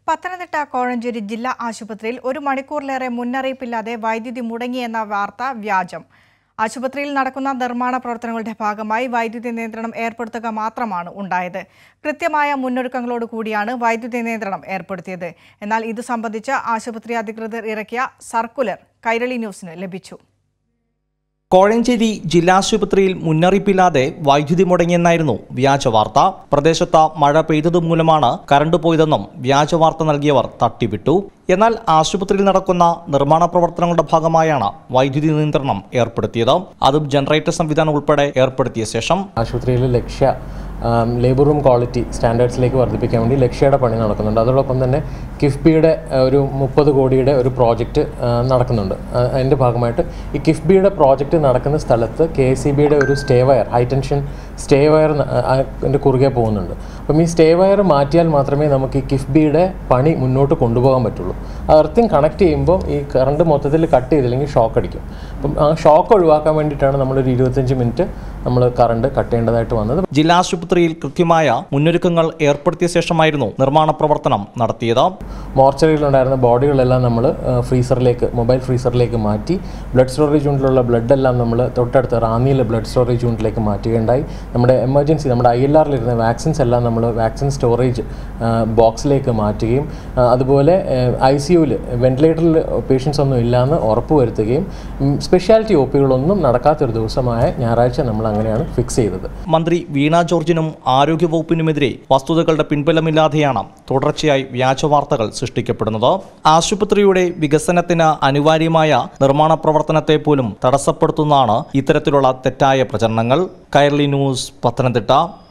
പത്തനംതിട്ട കോഴഞ്ചേരി ജില്ലാ ആശുപത്രിയിൽ ഒരു മണിക്കൂറിലേറെ മുന്നറിയിപ്പില്ലാതെ വൈദ്യുതി മുടങ്ങിയെന്ന വാർത്ത വ്യാജം ആശുപത്രിയിൽ നടക്കുന്ന നിർമ്മാണ പ്രവർത്തനങ്ങളുടെ ഭാഗമായി വൈദ്യുതി നിയന്ത്രണം ഏർപ്പെടുത്തുക മാത്രമാണ് ഉണ്ടായത് കൃത്യമായ മുന്നൊരുക്കങ്ങളോട് കൂടിയാണ് വൈദ്യുതി നിയന്ത്രണം ഏർപ്പെടുത്തിയത് എന്നാൽ ഇത് സംബന്ധിച്ച് ആശുപത്രി അധികൃതർ ഇറക്കിയ സർക്കുലർ കൈരളി ന്യൂസിന് ലഭിച്ചു കോഴഞ്ചേരി ജില്ലാശുപത്രിയിൽ മുന്നറിയിപ്പില്ലാതെ വൈദ്യുതി മുടങ്ങിയെന്നായിരുന്നു വ്യാജ വാർത്ത പ്രദേശത്ത് മഴ പെയ്തതു മൂലമാണ് കറണ്ട് പോയതെന്നും വ്യാജ വാർത്ത നൽകിയവർ തട്ടിവിട്ടു എന്നാൽ ആശുപത്രിയിൽ നടക്കുന്ന നിർമ്മാണ പ്രവർത്തനങ്ങളുടെ ഭാഗമായാണ് വൈദ്യുതി നിയന്ത്രണം ഏർപ്പെടുത്തിയത് അതും ജനറേറ്റർ സംവിധാനം ഉൾപ്പെടെ ഏർപ്പെടുത്തിയ ശേഷം ആശുപത്രിയിൽ ലക്ഷ്യ ആം, ലേബർ റൂം ക്വാളിറ്റി സ്റ്റാൻഡേർഡ്സിലേക്ക് വർദ്ധിപ്പിക്കാൻ വേണ്ടി ലക്ഷ്യയുടെ പണി നടക്കുന്നുണ്ട് അതോടൊപ്പം തന്നെ കിഫ്ബിയുടെ ആ, ഒരു മുപ്പത് കോടിയുടെ ഒരു പ്രോജക്റ്റ് ആ, നടക്കുന്നുണ്ട് ആ, അതിൻ്റെ ഭാഗമായിട്ട് ഈ കിഫ്ബിയുടെ പ്രോജക്റ്റ് നടക്കുന്ന സ്ഥലത്ത് കെ എസ് ബിയുടെ ഒരു stay wire high tension stay wire അതിൻ്റെ കുറുകെ പോകുന്നുണ്ട് അപ്പം ഈ സ്റ്റേ വയർ മാറ്റിയാൽ മാത്രമേ നമുക്ക് ഈ കിഫ്ബിയുടെ പണി മുന്നോട്ട് കൊണ്ടുപോകാൻ പറ്റുള്ളൂ ആ എർത്തിങ് കണക്ട് ചെയ്യുമ്പോൾ ഈ കറണ്ട് മൊത്തത്തിൽ കട്ട് ചെയ്തില്ലെങ്കിൽ ഷോക്ക് അടിക്കും അപ്പം ആ ഷോക്ക് ഒഴിവാക്കാൻ വേണ്ടിയിട്ടാണ് നമ്മളൊരു ഇരുപത്തഞ്ച് മിനിറ്റ് നമ്മൾ കറണ്ട് കട്ട് ചെയ്യേണ്ടതായിട്ട് വന്നത് ജില്ലാശുപത്രിയിൽ കൃത്യമായ മുന്നൊരുക്കങ്ങൾ ഏർപ്പെടുത്തിയ ശേഷമായിരുന്നു നിർമ്മാണ പ്രവർത്തനം നടത്തിയത് മോർച്ചറിയിലുണ്ടായിരുന്ന ബോഡികളെല്ലാം നമ്മൾ ഫ്രീസറിലേക്ക് മൊബൈൽ ഫ്രീസറിലേക്ക് മാറ്റി ബ്ലഡ് സ്റ്റോറേജ് യൂണിറ്റിലുള്ള ബ്ലഡ് എല്ലാം നമ്മൾ തൊട്ടടുത്ത റാന്നിയിലെ ബ്ലഡ് സ്റ്റോറേജ് യൂണിറ്റിലേക്ക് മാറ്റുകയുണ്ടായി നമ്മുടെ എമർജൻസി നമ്മുടെ ഐ എൽ ആറിലിരുന്ന വാക്സിൻസ് എല്ലാം നമ്മൾ വാക്സിൻ സ്റ്റോറേജ് ബോക്സിലേക്ക് മാറ്റുകയും ആ, അതുപോലെ ഐ സി യുവിൽ വെന്റിലേറ്ററിൽ പേഷ്യൻസ് ഒന്നും ഇല്ലാന്ന് ഉറപ്പുവരുത്തുകയും സ്പെഷ്യാലിറ്റി ഒ പികളൊന്നും നടക്കാത്തൊരു ദിവസമായ ഞായറാഴ്ച നമ്മൾ അങ്ങനെയാണ് ഫിക്സ് ചെയ്തത് മന്ത്രി വീണ ജോർജിനും ആരോഗ്യവകുപ്പിനുമെതിരെ വസ്തുതകളുടെ പിൻബലമില്ലാതെയാണ് തുടർച്ചയായി വ്യാജ വാർത്തകൾ സൃഷ്ടിക്കപ്പെടുന്നത് ആശുപത്രിയുടെ വികസനത്തിന് അനിവാര്യമായ നിർമ്മാണ പ്രവർത്തനത്തെ പോലും തടസ്സപ്പെടുത്തുന്നതാണ് ഇത്തരത്തിലുള്ള തെറ്റായ പ്രചരണങ്ങൾ കൈരളി ന്യൂസ് പത്തനംതിട്ട